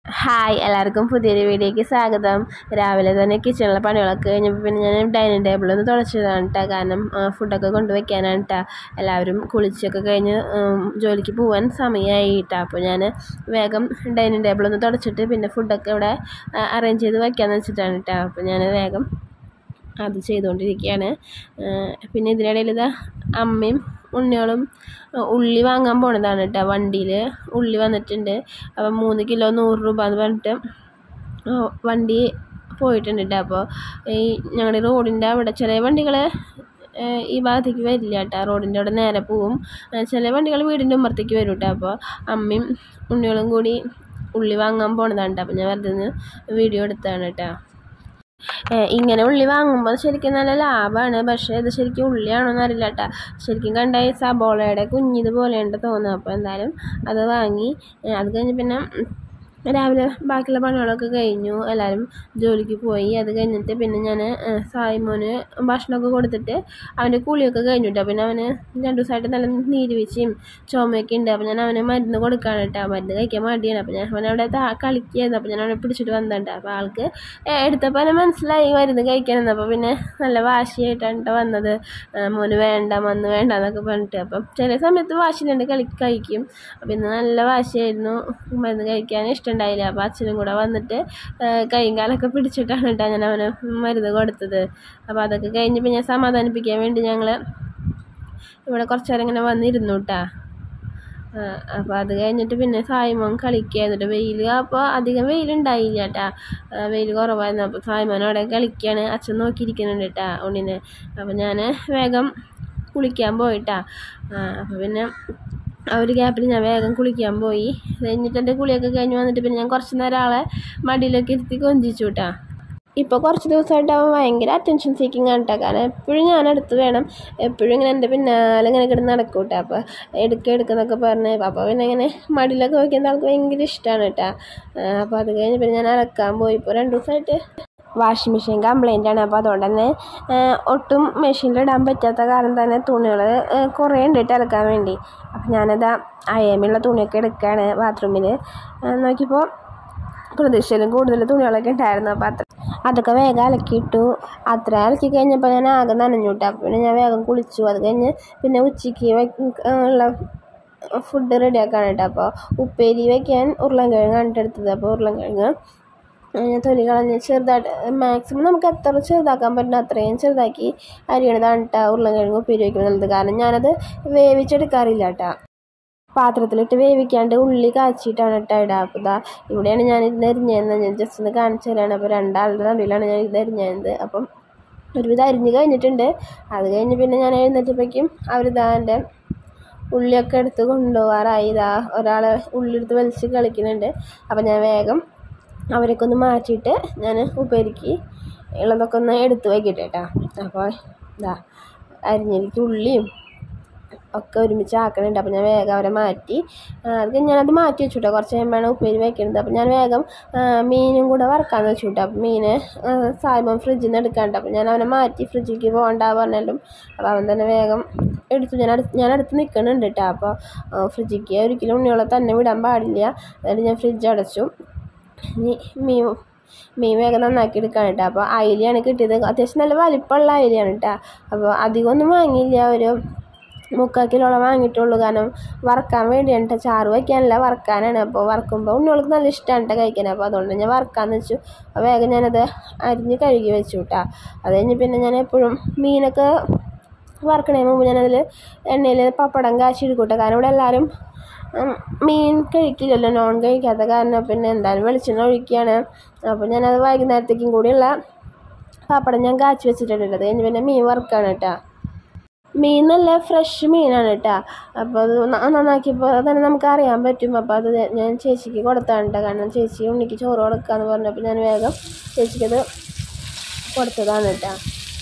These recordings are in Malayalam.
ഹായ് എല്ലാവർക്കും പുതിയൊരു വീഡിയോയ്ക്ക് സ്വാഗതം രാവിലെ തന്നെ കിച്ചണിലെ പണികളൊക്കെ കഴിഞ്ഞപ്പോൾ പിന്നെ ഞാൻ ഡൈനിങ് ടേബിൾ ഒന്ന് തുടച്ചതാണ് കേട്ടോ കാരണം ആ, ഫുഡൊക്കെ കൊണ്ടുവയ്ക്കാനാണ് കേട്ടോ എല്ലാവരും കുളിച്ചൊക്കെ കഴിഞ്ഞ് ഉം, ജോലിക്ക് പോകാൻ സമയമായി കേട്ടോ അപ്പോൾ ഞാൻ വേഗം ഡൈനിങ് ടേബിൾ ഒന്ന് തുടച്ചിട്ട് പിന്നെ ഫുഡൊക്കെ ഇവിടെ അറേഞ്ച് ചെയ്ത് വയ്ക്കാമെന്ന് വെച്ചിട്ടാണ് കേട്ടോ അപ്പോൾ ഞാൻ വേഗം അത് ചെയ്തുകൊണ്ടിരിക്കുകയാണ് ഏഹ് പിന്നെ ഇതിനിടയിൽ ഇതാ അമ്മയും ഉണ്ണികളും ഏഹ് ഉള്ളി വാങ്ങാൻ പോണതാണ് കേട്ടോ വണ്ടിയിൽ ഉള്ളി വന്നിട്ടുണ്ട് അപ്പം മൂന്ന് കിലോ നൂറ് രൂപ എന്ന് പറഞ്ഞിട്ട് ഏഹ് വണ്ടി പോയിട്ടുണ്ട് കേട്ടോ അപ്പോൾ ഈ ഞങ്ങളുടെ റോഡിൻ്റെ അവിടെ ചില വണ്ടികൾ ഈ ഭാഗത്തേക്ക് വരില്ല കേട്ടോ റോഡിൻ്റെ അവിടെ നേരെ പോവും ഏഹ് ചില വണ്ടികൾ വീടിൻ്റെ ഉമ്മറത്തേക്ക് വരും കേട്ടോ അപ്പോൾ അമ്മയും ഉണ്ണികളും കൂടി ഉള്ളി വാങ്ങാൻ പോണതാണ് കേട്ടോ അപ്പോൾ ഞാൻ വെറുതെ ഒന്ന് വീഡിയോ എടുത്തതാണ് കേട്ടോ ഏഹ് ഇങ്ങനെ ഉള്ളി വാങ്ങുമ്പോൾ ശരിക്കും നല്ല ലാഭമാണ് പക്ഷേ ഇത് ശരിക്കും ഉള്ളിയാണോന്ന് അറിയില്ല കേട്ടോ ശരിക്കും കണ്ട ഈ സബോളയുടെ കുഞ്ഞിത് പോലെയുണ്ട് തോന്നുന്നത് അപ്പോൾ എന്തായാലും അത് വാങ്ങി ഏഹ് അത് കഴിഞ്ഞ് പിന്നെ രാവിലെ ബാക്കിയുള്ള പണികളൊക്കെ കഴിഞ്ഞു എല്ലാവരും ജോലിക്ക് പോയി അത് കഴിഞ്ഞിട്ട് പിന്നെ ഞാൻ സായിമോന് ഭക്ഷണമൊക്കെ കൊടുത്തിട്ട് അവൻ്റെ കുളിയൊക്കെ കഴിഞ്ഞു കേട്ടോ പിന്നെ അവന് രണ്ട് ദിവസമായിട്ട് നല്ല നീരുവീഴ്ചയും ചുമയൊക്കെ ഉണ്ട് അപ്പോൾ ഞാൻ അവന് മരുന്ന് കൊടുക്കാണ് കേട്ടോ മരുന്ന് കഴിക്കാൻ മടിയാണ് അപ്പോൾ ഞാൻ അവനവിടെ താ കളിക്കുകയായിരുന്നു അപ്പോൾ ഞാൻ അവനെ പിടിച്ചിട്ട് വന്നിട്ടുണ്ട് അപ്പോൾ ആൾക്ക് ഏ, എടുത്തപ്പോൾ അവന് മനസ്സിലായി മരുന്ന് കഴിക്കാനെന്ന് അപ്പോൾ പിന്നെ നല്ല വാശിയായിട്ടാണ് ട്ടോ വന്നത് ആ, മോന് വേണ്ട മന്ന് വേണ്ട എന്നൊക്കെ പറഞ്ഞിട്ട് അപ്പം ചില സമയത്ത് വാശിയിലുണ്ട് കളി കഴിക്കും അപ്പം ഇന്ന് നല്ല വാശിയായിരുന്നു മരുന്ന് കഴിക്കാൻ ഇഷ്ടമുണ്ടായില്ല അപ്പോൾ അച്ഛനും കൂടെ വന്നിട്ട് ആ, കൈയും കാലൊക്കെ പിടിച്ചിട്ടാണ് കേട്ടോ ഞാൻ അവന് മരുന്ന് കൊടുത്തത് അപ്പോൾ അതൊക്കെ കഴിഞ്ഞപ്പോൾ ഞാൻ സമാധാനിപ്പിക്കാൻ വേണ്ടി ഞങ്ങൾ ഇവിടെ കുറച്ച് നേരം ഇങ്ങനെ വന്നിരുന്നു കേട്ടാ അപ്പോൾ അത് കഴിഞ്ഞിട്ട് പിന്നെ സായ്മോൻ കളിക്കുക എന്നിട്ട് വെയിൽ അപ്പോൾ അധികം വെയിലുണ്ടായില്ല കേട്ടാ വെയിൽ കുറവായിരുന്നു അപ്പോൾ സായ്മോൻ അവിടെ കളിക്കുകയാണ് അച്ഛൻ നോക്കിയിരിക്കുന്നുണ്ട് കേട്ടാ ഉണ്ണിനെ അപ്പോൾ ഞാൻ വേഗം കുളിക്കാൻ പോയിട്ടാ അപ്പോൾ പിന്നെ ആ ഒരു ഗ്യാപ്പിൽ ഞാൻ വേഗം കുളിക്കാൻ പോയി അത് കഴിഞ്ഞിട്ട് എൻ്റെ കുളിയൊക്കെ കഴിഞ്ഞ് വന്നിട്ട് പിന്നെ ഞാൻ കുറച്ച് നേരം ആളെ മടിയിലൊക്കെ ഇരുത്തി കൊഞ്ചിച്ചു കേട്ടാ ഇപ്പോൾ കുറച്ച് ദിവസമായിട്ട് അവൻ ഭയങ്കര അറ്റൻഷൻ സീക്കിങ് ആണ് കേട്ടോ കാരണം എപ്പോഴും ഞാൻ അടുത്ത് വേണം എപ്പോഴും ഇങ്ങനെ എൻ്റെ പിന്നാലെ ഇങ്ങനെ കിടന്ന് നടക്കും കേട്ടോ അപ്പോൾ എടുക്കുക എടുക്കുന്നൊക്കെ പറഞ്ഞ് അപ്പോൾ പിന്നെ ഇങ്ങനെ മടിയിലൊക്കെ വയ്ക്കുന്ന ആൾക്ക് ഭയങ്കര ഇഷ്ടമാണ് കേട്ടോ അപ്പോൾ അത് കഴിഞ്ഞ് പിന്നെ ഞാൻ അലക്കാൻ പോയി ഇപ്പോൾ രണ്ട് ദിവസമായിട്ട് വാഷിംഗ് മെഷീൻ കംപ്ലൈൻ്റ് ആണ് അപ്പോൾ അതുകൊണ്ട് തന്നെ ആ, ഒട്ടും മെഷീനിലിടാൻ പറ്റാത്ത കാരണം തന്നെ തുണികൾ കുറേ ഉണ്ട് കേട്ടോ അലക്കാൻ വേണ്ടി അപ്പോൾ ഞാനത് അയമയുള്ള തുണിയൊക്കെ എടുക്കുകയാണ് ബാത്റൂമിൽ നോക്കിയപ്പോൾ പ്രതീക്ഷയിലും കൂടുതൽ തുണികളൊക്കെ ഉണ്ടായിരുന്നു അപ്പോൾ അത്ര അതൊക്കെ വേഗം അലക്കിയിട്ടു അത്ര അലക്കി കഴിഞ്ഞപ്പോൾ ഞാൻ ആകെ നനഞ്ഞു കേട്ടോ അപ്പോൾ പിന്നെ ഞാൻ വേഗം കുളിച്ചു അത് കഴിഞ്ഞ് പിന്നെ ഉച്ചയ്ക്ക് വയ്ക്ക- ഉള്ള ഫുഡ് റെഡിയാക്കാണ് കേട്ടോ അപ്പോൾ ഉപ്പേരി വയ്ക്കാൻ ഉരുളൻകിഴങ്ങാണ് ട്ടോ എടുത്തത് അപ്പോൾ ഉരുളൻകിഴങ്ങ് ഞാൻ തൊലി കളഞ്ഞ് ചെറുതായിട്ട് മാക്സിമം നമുക്ക് എത്ര ചെറുതാക്കാൻ പറ്റുന്ന അത്രയും ചെറുതാക്കി അരിയണതാണ് കേട്ടോ ഉരുളൻകിഴങ്ങ് ഉപ്പേരി വയ്ക്കുന്നത് നല്ലത് കാരണം ഞാനത് വേവിച്ചെടുക്കാറില്ല കേട്ടോ പാത്രത്തിലിട്ട് വേവിക്കാണ്ട് ഉള്ളി കാച്ചിയിട്ടാണ് കേട്ടോ ഇടുക അപ്പോൾ ഇതാ ഇവിടെയാണ് ഞാൻ ഇത് അരിഞ്ഞതെന്ന് ഞാൻ ജസ്റ്റ് ഒന്ന് കാണിച്ചു തരാണ് അപ്പോൾ രണ്ടാളുടെ നടുവിലാണ് ഞാൻ ഇത് അരിഞ്ഞത് അപ്പം ഒരുവിധം അരിഞ്ഞ് കഴിഞ്ഞിട്ടുണ്ട് അത് കഴിഞ്ഞ് പിന്നെ ഞാൻ എഴുന്നേറ്റപ്പോഴേക്കും അവരിതാ എൻ്റെ ഉള്ളിയൊക്കെ എടുത്ത് കൊണ്ടുപോകാറായി ഇതാ ഒരാൾ ഉള്ളിയെടുത്ത് വലിച്ച് കളിക്കുന്നുണ്ട് അപ്പോൾ ഞാൻ വേഗം അവരൊക്കെ ഒന്ന് മാറ്റിയിട്ട് ഞാൻ ഉപ്പേരിക്ക് ഉള്ളതൊക്കെ ഒന്ന് എടുത്ത് വയ്ക്കട്ടെ കേട്ടോ അപ്പോൾ ഇതാ അരിഞ്ഞിരിക്കും ഉള്ളിയും ഒക്കെ ഒരുമിച്ച് ആക്കണുണ്ട് അപ്പോൾ ഞാൻ വേഗം അവരെ മാറ്റി ആ, അത് കഴിഞ്ഞ് ഞാനത് മാറ്റി വെച്ചു കേട്ടോ കുറച്ച് കഴിയുമ്പോഴാണ് ഉപ്പേരി വയ്ക്കുന്നത് അപ്പോൾ ഞാൻ വേഗം ആ, മീനും കൂടെ വറുക്കാമെന്ന് വെച്ചു കേട്ടോ അപ്പോൾ മീൻ സായ്മൻ ഫ്രിഡ്ജിൽ നിന്ന് എടുക്കാണ്ട് അപ്പോൾ ഞാൻ അവനെ മാറ്റി ഫ്രിഡ്ജിലേക്ക് പോകണ്ട പറഞ്ഞാലും അപ്പോൾ അവൻ തന്നെ വേഗം എടുത്തു ഞാൻ അടുത്ത് ഞാൻ അടുത്ത് നിൽക്കുന്നുണ്ട് കേട്ടോ അപ്പോൾ ഫ്രിഡ്ജിലേക്ക് ഒരിക്കലും ഉണ്ണിയോളെ തന്നെ വിടാൻ പാടില്ല എന്നിട്ട് ഞാൻ ഫ്രിഡ്ജ് അടച്ചു ഇനി മീൻ മീൻ വേഗം നന്നാക്കി എടുക്കാൻ കേട്ടോ അപ്പോൾ അയിലയാണ് കിട്ടിയത് അത്യാവശ്യം നല്ല വലിപ്പമുള്ള അയിലയാണ് കേട്ടോ അപ്പോൾ അധികമൊന്നും വാങ്ങിയില്ല ഒരു മുക്കാൽ കിലോളം വാങ്ങിയിട്ടുള്ളൂ കാരണം വറക്കാൻ വേണ്ടിയാണ് കേട്ടോ ചാറ് വയ്ക്കാനല്ല വറക്കാനാണ് അപ്പോൾ വറക്കുമ്പോൾ ഉണ്ണികൾക്ക് നല്ല ഇഷ്ടമാണ് കേട്ടോ കഴിക്കാൻ അപ്പോൾ അതുകൊണ്ട് ഞാൻ വറക്കാമെന്ന് വെച്ചു അപ്പോൾ വേഗം ഞാനത് അരിഞ്ഞ് കഴുകി വെച്ചു കേട്ടോ അത് കഴിഞ്ഞ് പിന്നെ ഞാൻ എപ്പോഴും മീനൊക്കെ വറക്കണതിന് മുമ്പ് ഞാനതിൽ എണ്ണയിൽ പപ്പടം കാച്ചി കേട്ടോ കാരണം ഇവിടെ എല്ലാവരും ഉം, മീൻ കഴിക്കില്ലല്ലോ നോൺ കഴിക്കാത്ത കാരണം പിന്നെ എന്തായാലും വെളിച്ചെണ്ണ ഒഴിക്കുകയാണ് അപ്പോൾ ഞാനത് വൈകുന്നേരത്തേക്കും കൂടിയുള്ള പപ്പടം ഞാൻ കാച്ചി വെച്ചിട്ടുണ്ട് അത് കഴിഞ്ഞ് പിന്നെ മീൻ വറുക്കാണ് കേട്ടോ മീൻ നല്ല ഫ്രഷ് മീനാണ് കേട്ടോ അപ്പോൾ അത് ന- നന്നാക്കിയപ്പോൾ തന്നെ നമുക്ക് അറിയാൻ പറ്റും അപ്പോൾ അത് ഞാൻ ചേച്ചിക്ക് കൊടുത്താണ് കേട്ടോ കാരണം ചേച്ചി ഉണ്ണിക്ക് ചോറ് കൊടുക്കാന്ന് പറഞ്ഞപ്പോൾ ഞാൻ വേഗം ചേച്ചിക്കത് കൊടുത്തതാണ് കേട്ടോ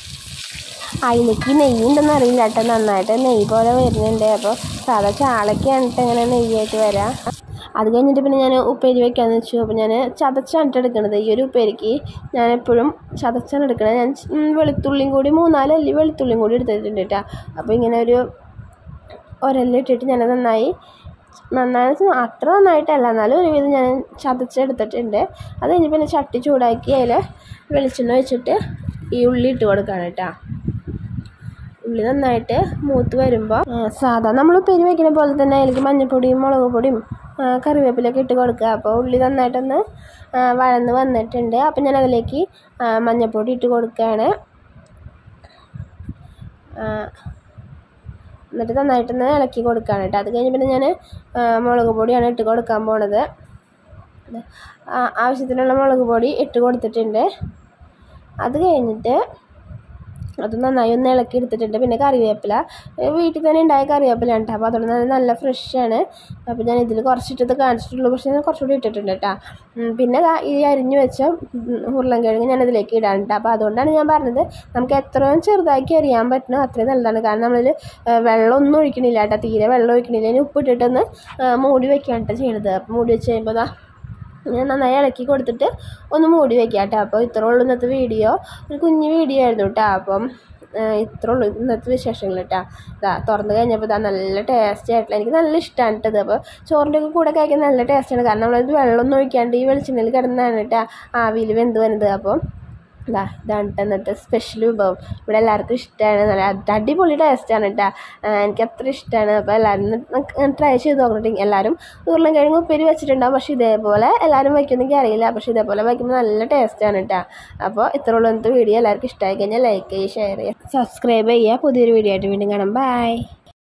അതിലേക്ക് നെയ്യ് ഉണ്ടെന്ന് അറിയില്ല കേട്ടോ നന്നായിട്ട് നെയ്യ് പോലെ വരുന്നുണ്ട് അപ്പോൾ സാധാ ചാളയ്ക്കാണ് കേട്ടോ ഇങ്ങനെ നെയ്യായിട്ട് വരാം അത് കഴിഞ്ഞിട്ട് പിന്നെ ഞാൻ ഉപ്പേരി വെക്കാന്ന് വെച്ചു അപ്പോൾ ഞാൻ ചതച്ചാണ് ട്ടോ എടുക്കണത് ഈ ഒരു ഉപ്പേരിക്ക് ഞാൻ എപ്പോഴും ചതച്ചാണ് എടുക്കണത് ഞാൻ ച്- ഉം, വെളുത്തുള്ളിയും കൂടി മൂന്നാല് അല്ലി വെളുത്തുള്ളിയും കൂടി എടുത്തിട്ടുണ്ട് കേട്ടോ അപ്പോൾ ഇങ്ങനെ ഒരു ഒരല്ലിട്ടിട്ട് ഞാൻ നന്നായി നന്നായി അത്ര നന്നായിട്ടല്ല എന്നാലും ഒരുവിധം ഞാൻ ചതച്ചെടുത്തിട്ടുണ്ട് അത് കഴിഞ്ഞ് പിന്നെ ചട്ടി ചൂടാക്കി അതിൽ വെളിച്ചെണ്ണ ഒഴിച്ചിട്ട് ഈ ഉള്ളി ഇട്ട് കൊടുക്കുകയാണ് കേട്ടോ ഉള്ളി നന്നായിട്ട് മൂത്ത് വരുമ്പോൾ സാധാ നമ്മൾ ഉപ്പേരി വയ്ക്കുന്ന പോലെ തന്നെ അതിലേക്ക് മഞ്ഞൾപ്പൊടിയും മുളക് പൊടിയും ആ, കറിവേപ്പിലൊക്കെ ഇട്ട് കൊടുക്കുക അപ്പോൾ ഉള്ളി നന്നായിട്ടൊന്ന് ആ, വഴന്ന് വന്നിട്ടുണ്ട് അപ്പോൾ ഞാൻ അതിലേക്ക് ആ, മഞ്ഞൾപ്പൊടി ഇട്ട് കൊടുക്കുകയാണ് ആ, എന്നിട്ട് നന്നായിട്ടൊന്ന് ഇളക്കി കൊടുക്കുകയാണ് കേട്ടോ അത് കഴിഞ്ഞ് പിന്നെ ഞാൻ മുളക് പൊടിയാണ് ഇട്ട് കൊടുക്കാൻ പോണത് ആ, ആവശ്യത്തിനുള്ള മുളക് പൊടി ഇട്ട് കൊടുത്തിട്ടുണ്ട് അത് കഴിഞ്ഞിട്ട് അത് നന്നായി ഒന്ന് ഇളക്കി എടുത്തിട്ടുണ്ട് പിന്നെ കറിവേപ്പില ഏ, വീട്ടിൽ തന്നെ ഉണ്ടായ കറിവേപ്പില ഉണ്ട് അപ്പോൾ അതുകൊണ്ട് നല്ല നല്ല ഫ്രഷാണ് അപ്പോൾ ഞാൻ ഇതിൽ കുറച്ചിട്ടത് കാണിച്ചിട്ടുള്ളൂ പക്ഷേ ഞാൻ കുറച്ചുകൂടി ഇട്ടിട്ടുണ്ട് കേട്ടോ ഉം, പിന്നെ ദാ ഈ അരിഞ്ഞു വെച്ച ഉം, ഉരുളൻകിഴങ്ങ് ഞാൻ ഇതിലേക്ക് ഇടാനുണ്ട് അപ്പോൾ അതുകൊണ്ടാണ് ഞാൻ പറഞ്ഞത് നമുക്ക് എത്രയും ചെറുതാക്കി അരിയാൻ പറ്റണോ അത്രയും നല്ലതാണ് കാരണം നമ്മളിൽ വെള്ളമൊന്നും ഒഴിക്കണില്ല കേട്ടോ തീരെ വെള്ളം ഒഴിക്കണില്ല ഇനി ഉപ്പിട്ടിട്ടൊന്ന് ആ, മൂടി വെക്കുകയാണ് കേട്ടോ ചെയ്യണത് അപ്പോൾ മൂടി വെച്ച് കഴിയുമ്പോൾ ദാ ഇങ്ങനെ നന്നായി ഇളക്കി കൊടുത്തിട്ട് ഒന്ന് മൂടി വെക്കാം കേട്ടോ അപ്പോൾ ഇത്രേ ഉള്ളൂ ഇന്നത്തെ വീഡിയോ ഒരു കുഞ്ഞു വീഡിയോ ആയിരുന്നു കേട്ടോ അപ്പം ഏഹ് ഇത്രേ ഉള്ളൂ ഇന്നത്തെ വിശേഷങ്ങൾ കേട്ടോ ഇതാ തുറന്ന് കഴിഞ്ഞപ്പോൾ ഇതാ നല്ല ടേസ്റ്റി ആയിട്ടുള്ള എനിക്ക് നല്ല ഇഷ്ടമാണ് കേട്ടത് അപ്പോൾ ചോറിൻ്റെ ഒക്കെ കൂടെ കഴിക്കാൻ നല്ല ടേസ്റ്റാണ് കാരണം നമ്മളത് വെള്ളമൊന്നും ഒഴിക്കാണ്ട് ഈ വെളിച്ചെണ്ണയിൽ കിടന്നാണ് കേട്ടോ ആവിയിൽ വെന്ത് വരുന്നത് അപ്പം ഇതാ ഇതാണ് ട്ടോ ഇന്നത്തെ സ്പെഷ്യൽ വിഭവം ഇവിടെ എല്ലാവർക്കും ഇഷ്ടമാണ് നല്ല അത് അടിപൊളി ടേസ്റ്റാണ് കേട്ടോ എനിക്ക് അത്ര ഇഷ്ടമാണ് അപ്പോൾ എല്ലാവരും ട്രൈ ചെയ്ത് നോക്കട്ടെ എല്ലാവരും ഉരുളൻ കിഴങ്ങ് ഉപ്പേരി വെച്ചിട്ടുണ്ടാവും പക്ഷേ ഇതേപോലെ എല്ലാവരും വയ്ക്കുന്നെങ്കിൽ അറിയില്ല പക്ഷേ ഇതേപോലെ വയ്ക്കുമ്പോൾ നല്ല ടേസ്റ്റാണ് കേട്ടോ അപ്പോൾ ഇത്ര ഉള്ള ഇന്നത്തെ വീഡിയോ എല്ലാവർക്കും ഇഷ്ടമായി കഴിഞ്ഞാൽ ലൈക്ക് ചെയ്യുക ഷെയർ ചെയ്യുക സബ്സ്ക്രൈബ് ചെയ്യുക പുതിയൊരു വീഡിയോ ആയിട്ട് വീണ്ടും കാണാം ബൈ